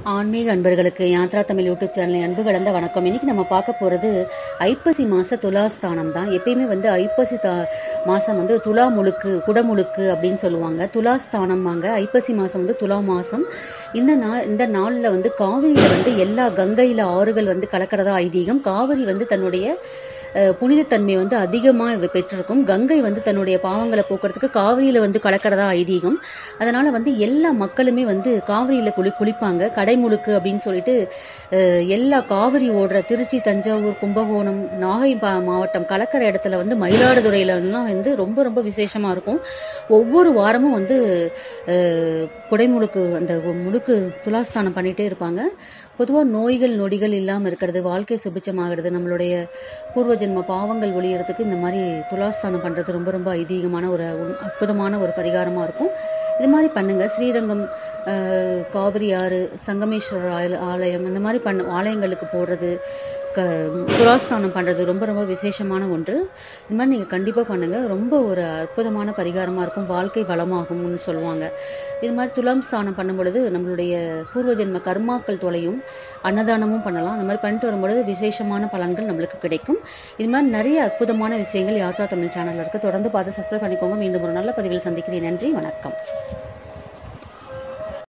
ஆன்மீக அன்பர்களுக்கு யாத்ரா தமிழ் யூடியூப் சேனலின் அன்பு கலந்த வணக்கம் இன்னைக்கு நம்ம பார்க்க போகிறது ஐப்பசி மாத துலாஸ்தானம் தான் எப்பயுமே வந்து ஐப்பசி தா மாதம் வந்து துலா முழுக்கு குடமுழுக்கு அப்படின்னு சொல்லுவாங்க துலாஸ்தானம் வாங்க ஐப்பசி மாதம் வந்து துலா மாதம் இந்த நாள் இந்த நாளில் வந்து காவிரியில் வந்து எல்லா கங்கையில் ஆறுகள் வந்து கலக்கிறதா ஐதீகம் காவிரி வந்து தன்னுடைய அஹ், புனிதத்தன்மை வந்து அதிகமாக பெற்றிருக்கும் கங்கை வந்து தன்னுடைய பாவங்களை போக்குறதுக்கு காவிரியில் வந்து கலக்கிறதா ஐதீகம் அதனால வந்து எல்லா மக்களுமே வந்து காவிரியில் குளி குளிப்பாங்க கடைமுழுக்கு அப்படின்னு சொல்லிட்டு அஹ், எல்லா காவிரி ஓடுற திருச்சி தஞ்சாவூர் கும்பகோணம் நாகை பா- மாவட்டம் கலக்கிற இடத்துல வந்து மயிலாடுதுறையிலலாம் வந்து ரொம்ப ரொம்ப விசேஷமா இருக்கும் ஒவ்வொரு வாரமும் வந்து அஹ், குடைமுழுக்கு அந்த முழுக்கு துலாஸ்தானம் பண்ணிட்டே இருப்பாங்க பொதுவாக நோய்கள் நொடிகள் இல்லாமல் இருக்கிறது வாழ்க்கை சுபிச்சமாகிறது நம்மளுடைய பூர்வ ஜென்ம பாவங்கள் ஒழியறதுக்கு இந்த மாதிரி துலாஸ்தானம் பண்ணுறது ரொம்ப ரொம்ப ஐதீகமான ஒரு உண்- அற்புதமான ஒரு பரிகாரமாக இருக்கும் இது மாதிரி பண்ணுங்க ஸ்ரீரங்கம் அஹ், காவிரி ஆறு சங்கமேஸ்வரர் ஆய- ஆலயம் இந்த மாதிரி பண்ண ஆலயங்களுக்கு போடுறது க துலாஸ்தானம் பண்ணுறது ரொம்ப ரொம்ப விசேஷமான ஒன்று இது மாதிரி நீங்கள் கண்டிப்பாக பண்ணுங்கள் ரொம்ப ஒரு அற்புதமான பரிகாரமாக இருக்கும் வாழ்க்கை வளமாகும்னு சொல்லுவாங்க இது மாதிரி துலாம் ஸ்தானம் பண்ணும் பொழுது நம்மளுடைய பூர்வ ஜென்ம கர்மாக்கள் தொலையும் அன்னதானமும் பண்ணலாம் அந்த மாதிரி பண்ணிட்டு வரும்பொழுது விசேஷமான பலன்கள் நம்மளுக்கு கிடைக்கும் இது மாதிரி நிறைய அற்புதமான விஷயங்கள் யாத்ரா தமிழ் சேனலில் இருக்குது தொடர்ந்து பார்த்து சப்ஸ்கிரைப் பண்ணிக்கோங்க மீண்டும் ஒரு நல்ல பதிவில் சந்திக்கிறேன் நன்றி வணக்கம்